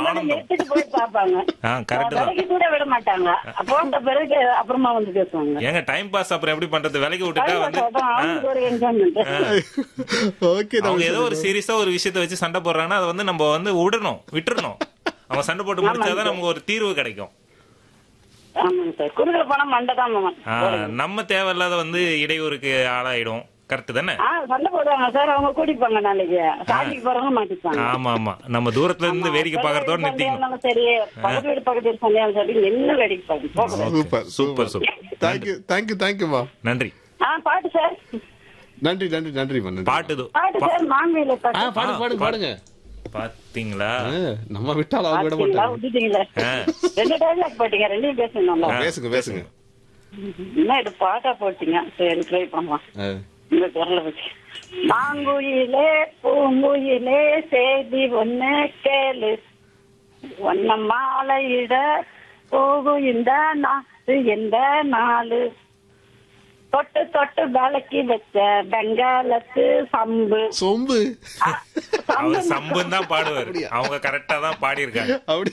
ஆனந்தம் எடுத்துட்டு போய் பாப்பாங்க ஆ கரெக்ட் தான் விலைக்கு கூட விட மாட்டாங்க போட்ட பிறகு அப்புறமா வந்து பேசுவாங்க ஏங்க டைம் பாஸ் அப்புறம் எப்படி பண்றது விலைக்கு விட்டுட்டா வந்து அதான் ஆ, அவங்களுக்கு ஒரு என்ஜாய்மெண்ட் ஓகே அவங்க ஏதோ ஒரு சீரியஸா ஒரு விஷயத்த வச்சு சண்டை போடுறாங்கன்னா அதை வந்து நம்ம வந்து விடணும் விட்டுறணும் அவன் சண்டை போட்டு முடிச்சாதான் நமக்கு ஒரு தீர்வு கிடைக்கும் ஆமாங்க சார் குறுகல போனா மண்டை தான் மாமா ஆ, நம்ம தேவையில்லாத வந்து இடையூறுக்கு ஆளாயிடும் கரெக்ட் தானே ஆ சண்டை போடுவாங்க சார் அவங்க கூட்டிப்பாங்க நாளைக்கு சாமிக்கு போறவங்க மாட்டிப்பாங்க ஆமா ஆமா நம்ம தூரத்துல இருந்து வேடிக்கை பாக்குறதோட நிறுத்திக்கணும் இருந்தாலும் சரி பக்கத்து வீடு பக்கத்து வீடு சண்டையாலும் சரி என்ன வேடிக்கை பாருங்க போகக்கூடாது. Super super super thank you thank you தேங்க்யூமா நன்றி ஆ பாட்டு சார் நன்றி நன்றி நன்றிமா நன்றி பாட்டுது பாட்டு சார் மாங்குயில ஆ பாட்டு பாடுங்க பாடுங்க பாடுங்க பாத்தீங்களா ஆ, நம்ம விட்டால் அவங்க விட பாத்தீங்களா, மாட்டாங்க விட்டுட்டீங்களே ஆ. ரெண்டு டைலாக் போட்டீங்க ரெண்டையும் பேசணும்ல பேசுங்க பேசுங்க என்ன இது பாட்டா போட்டீங்க சரி ட்ரை பண்ணலாம் ஆ. இந்த குரலை வச்சு மாங்குயிலே பூங்குயிலே செய்தி ஒண்ணு கேளு ஒன்ன மாலையிட போகும் இந்த நாடு எந்த நாளு தொட்டு தொட்டு விளக்கி வச்ச பெங்காலத்து சம்பு சொம்பு ஆ, சம்பு அவர் சம்புன்னு தான் பாடுவாரு அவங்க கரெக்டா தான் பாடியிருக்காங்க அப்படி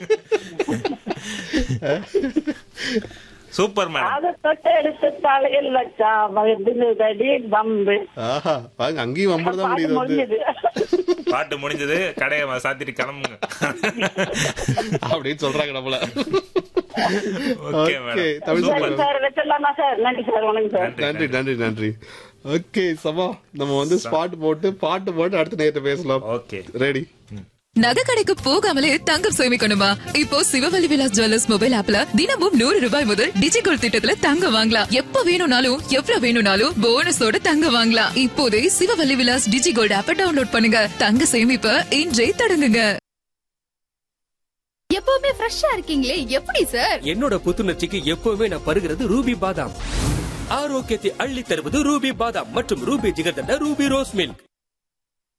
சூப்பர் மேடம் அதை தொட்டு எடுத்து தலையில் வச்சா வயதுதடி பம்பு ஆஹா பாருங்க அங்கேயும் வம்பட தான் பாட்டு முடியுது வந்து முடிஞ்சது பாட்டு முடிஞ்சது கடையை சாத்திட்டு கிளம்புங்க அப்படின்னு சொல்றாங்க நம்மள ஓகே Okay, மேடம் தமிழ் சரி சூப்பர் சார் வச்சிடலாமா சார் நன்றி சார் வணக்கம் சார் நன்றி நன்றி நன்றி ஓகே சபா நம்ம வந்து ஸ்பாட் போட்டு பாட்டு போட்டு அடுத்த நேரத்தை பேசலாம் ஓகே ரெடி நகை கடைக்கு போகாமலே தங்கம் சேமிக்கணுமா இப்போ சிவவல்லி விலாஸ் ஜுவல்லர்ஸ் மொபைல் ஆப்ல தினமும் நூறு ரூபாய் முதல் டிஜிகோல் திட்டத்துல தங்கம் வாங்கலாம் எப்ப வேணும்னாலும் எவ்வளவு வேணும்னாலும் போனஸோட தங்கம் வாங்கலாம் இப்போதே சிவவல்லி விலாஸ் டிஜிகோல்ட் ஆப்பை டவுன்லோட் பண்ணுங்க தங்க சேமிப்ப இன்றே தொடங்குங்க எப்பவுமே ஃப்ரெஷ்ஷா இருக்கீங்களே எப்படி சார் என்னோட புத்துணர்ச்சிக்கு எப்பவுமே நான் பருகிறது ரூபி பாதாம் ஆரோக்கியத்தை அள்ளி தருவது ரூபி பாதாம் மற்றும் Ruby jigarthanda Ruby rose milk